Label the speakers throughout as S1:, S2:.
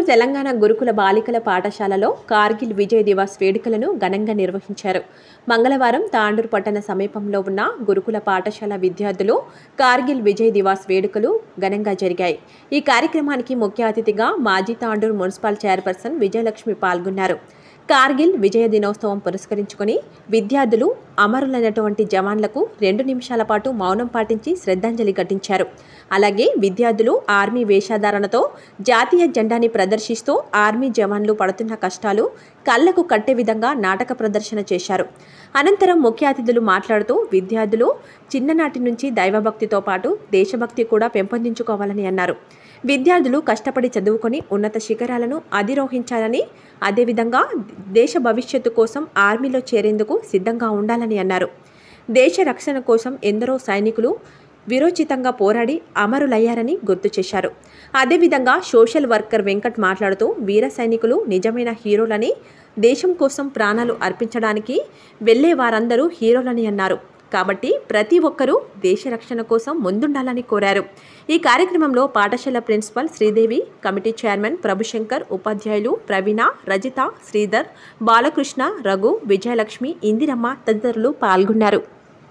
S1: తెలంగాణ గురుకుల బాలికల పాఠశాలలో కార్గిల్ విజయ్ దివాస్ వేడుకలను ఘనంగా నిర్వహించారు మంగళవారం తాండూరు పట్టణ సమీపంలో ఉన్న గురుకుల పాఠశాల విద్యార్థులు కార్గిల్ విజయ్ దివాస్ వేడుకలు ఘనంగా జరిగాయి ఈ కార్యక్రమానికి ముఖ్య అతిథిగా మాజీ తాండూరు మున్సిపల్ చైర్పర్సన్ విజయలక్ష్మి పాల్గొన్నారు కార్గిల్ విజయ దినోత్సవం పురస్కరించుకొని విద్యార్థులు అమరులైనటువంటి జవాన్లకు రెండు నిమిషాల పాటు మౌనం పాటించి శ్రద్ధాంజలి ఘటించారు అలాగే విద్యార్థులు ఆర్మీ వేషధారణతో జాతీయ జెండాని ప్రదర్శిస్తూ ఆర్మీ జవాన్లు పడుతున్న కష్టాలు కళ్లకు కట్టే విధంగా నాటక ప్రదర్శన చేశారు అనంతరం ముఖ్య అతిథులు మాట్లాడుతూ విద్యార్థులు చిన్ననాటి నుంచి దైవభక్తితో పాటు దేశభక్తి కూడా పెంపొందించుకోవాలని అన్నారు విద్యార్థులు కష్టపడి చదువుకొని ఉన్నత శిఖరాలను అధిరోహించాలని అదేవిధంగా దేశ భవిష్యత్తు కోసం ఆర్మీలో చేరేందుకు సిద్ధంగా ఉండాలని అన్నారు దేశ రక్షణ కోసం ఎందరో సైనికులు విరోచితంగా పోరాడి అమరులయ్యారని గుర్తు చేశారు అదేవిధంగా సోషల్ వర్కర్ వెంకట్ మాట్లాడుతూ వీర సైనికులు నిజమైన హీరోలని దేశం కోసం ప్రాణాలు అర్పించడానికి వెళ్లే వారందరూ హీరోలని అన్నారు కాబట్టి ప్రతి ఒక్కరూ దేశ రక్షణ కోసం ముందుండాలని కోరారు ఈ కార్యక్రమంలో పాఠశాల principal Sridevi committee chairman Prabhushankar ఉపాధ్యాయులు ప్రవీణ రజిత శ్రీధర్ బాలకృష్ణ రఘు విజయలక్ష్మి ఇందిరమ్మ తదితరులు పాల్గొన్నారు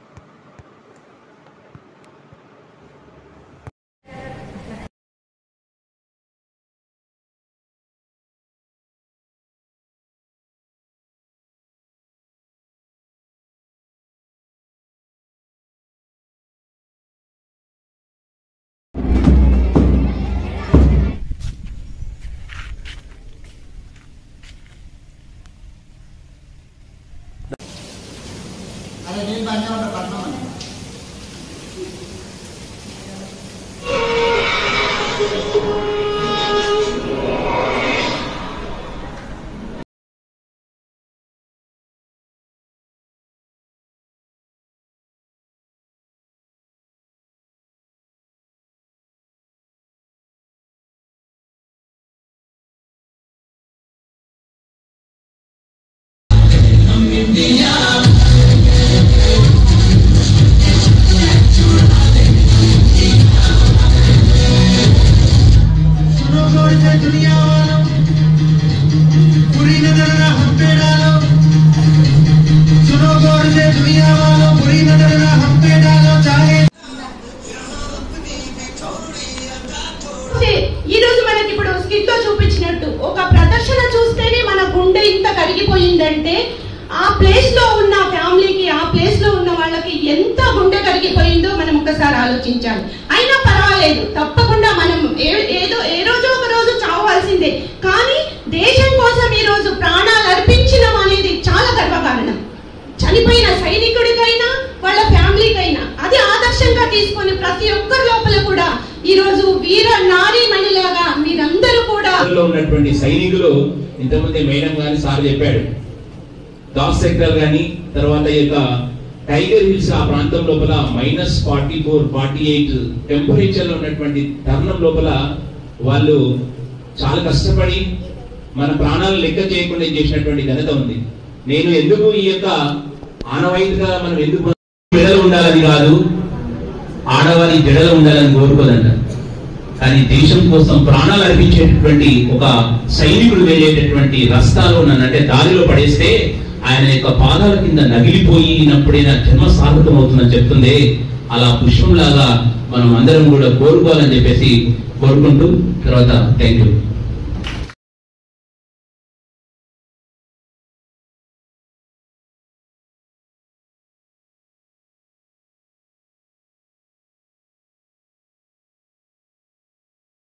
S2: అరే నేను దాన్ని ఉంటా పట్నం అని
S3: सुनो गौर से दुनिया वालों बुरी नजर ना हम पे डालो सुनो गौर से दुनिया वालों बुरी नजर ना हम पे डालो चाहे
S4: ఈ రోజు మనకి ఇప్పుడు స్కిట్ లో చూపించినట్టు ఒక ప్రదర్శన చూస్తేనే మన గుండె ఇంత కరిగిపోయిందంటే ఆ ప్లేస్ లో ఉన్న ఫ్యామిలీకి ఆ ప్లేస్ లో ఉన్న వాళ్ళకి ఎంత గుండె కరిగిపోయిందో మనం ఒకసారి ఆలోచించాలి అయినా పర్వాలేదు తప్పకుండా మనం ఏ- ఏదో ఏ రోజు ఒక రోజు చావాల్సిందే కానీ దేశం కోసం ఈ రోజు ప్రాణాలు అర్పించడం అనేది చాలా గర్వకారణం చనిపోయిన సైనికుడికైనా వాళ్ళ ఫ్యామిలీకైనా అది ఆదర్శంగా తీసుకొని ప్రతి ఒక్కరి లోపల కూడా ఈ రోజు వీర నారీ మణిలాగా మీరందరూ కూడా
S5: లో ఉన్నటువంటి సైనికులు ఇంతమంది మేడం గాని సార్ చెప్పాడు దాస్ సెక్టర్ గాని తర్వాత ఈ యొక్క టైగర్ హిల్స్ ఆ ప్రాంతం లోపల minus forty four forty eight temperature లో ఉన్నటువంటి తరుణం లోపల వాళ్ళు చాలా కష్టపడి మన ప్రాణాలు లెక్క చేయకుండా చేసినటువంటి ఘనత ఉంది నేను ఎందుకు ఈ యొక్క ఆనవాయితీగా మనం ఎందుకు జడలు ఉండాలని కాదు ఆడవారి జడలు ఉండాలని కోరుకోదంట కానీ దేశం కోసం ప్రాణాలు అర్పించేటటువంటి ఒక సైనికుడు వెళ్ళేటటువంటి రస్తాలో నన్నంటే దారిలో పడేస్తే ఆయన యొక్క పాదాల కింద నగిలిపోయినప్పుడే నా జన్మ సార్థకం అవుతుందని చెప్తుంది అలా పుష్పంలాగా మనం అందరం కూడా కోరుకోవాలని చెప్పేసి కోరుకుంటూ తర్వాత థ్యాంక్ యూ